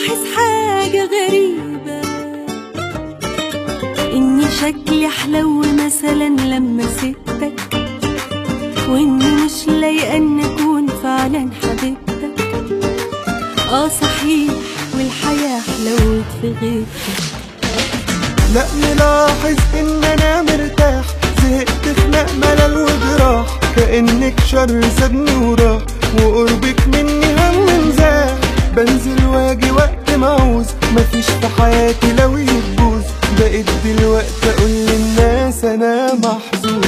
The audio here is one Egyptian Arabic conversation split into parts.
ملاحظ حاجة غريبة إني شكلي حلو مثلا لما سبتك وإني مش لايقة إن أكون فعلا حبيبتك آه صحيح والحياة حلوت في غيبتك لا ملاحظ ان انا مرتاح زهقت خناق ملل وجراح كأنك شر سابني وراح وقربك مني هم مزاح بنزل واجي وقت ما عاوز مفيش في حياتي لو يبوظ بقيت دلوقتي اقول للناس انا محظوظ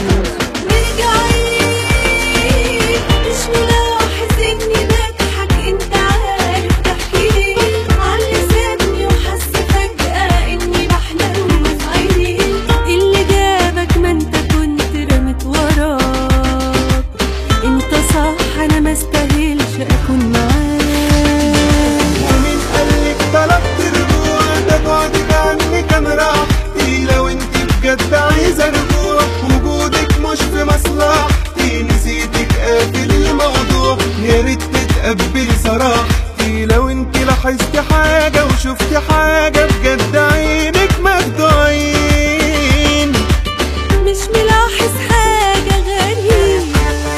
رجعي مش ملاحظ اني بضحك انت عارف تحكي عن لساني وحس فجأة اني بحلم في عيني اللي جابك ما انت كنت رمت وراك انت صح انا ما استاهلش اكون معاك ومين قالك طلبت رجوع ده بعدك عني كان راحتي لو انت بجد عايزه رجوع وجودك مش في مصلحتي نسيتك قافل الموضوع يا ريت تتقبلي صراحتي لو انت لاحظتي حاجه وشفتي حاجه بجد عينك مخدوعين مش ملاحظ حاجة غريبة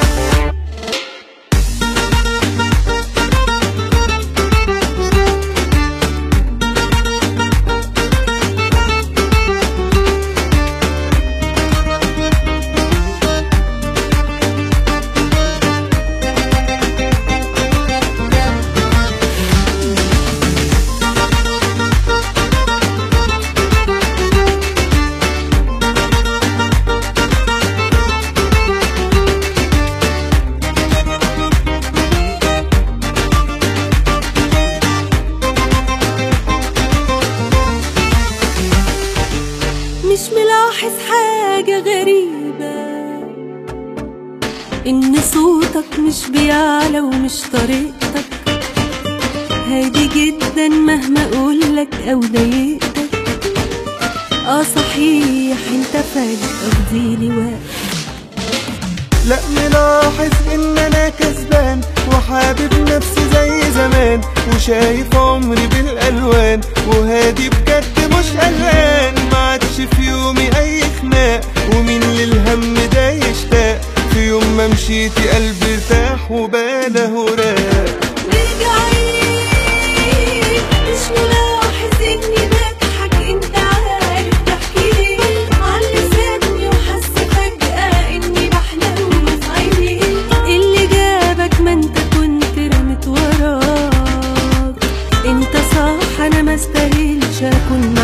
مش ملاحظ حاجة غريبة إن صوتك مش بيعلى ومش طريقتك هادي جدا مهما أقولك أو ضايقتك آه صحيح انت فجأة فضيلي وقت لا ملاحظ ان انا كسبان وحابب نفسي زي زمان وشايف عمري بالالوان وهادي بجد مش قلقان ما عادش في يومي اي خناق ومين للهم ده يشتاق في يوم ما مشيتي قلبي ارتاح وباله راق رجعي مش ملاحظ اني بضحك انت عارف تحكي عن لساني وحس فجأة اني بحلم في عيني اللي جابك ما انت كنت رمت وراك انت صح انا ما استاهلش اكون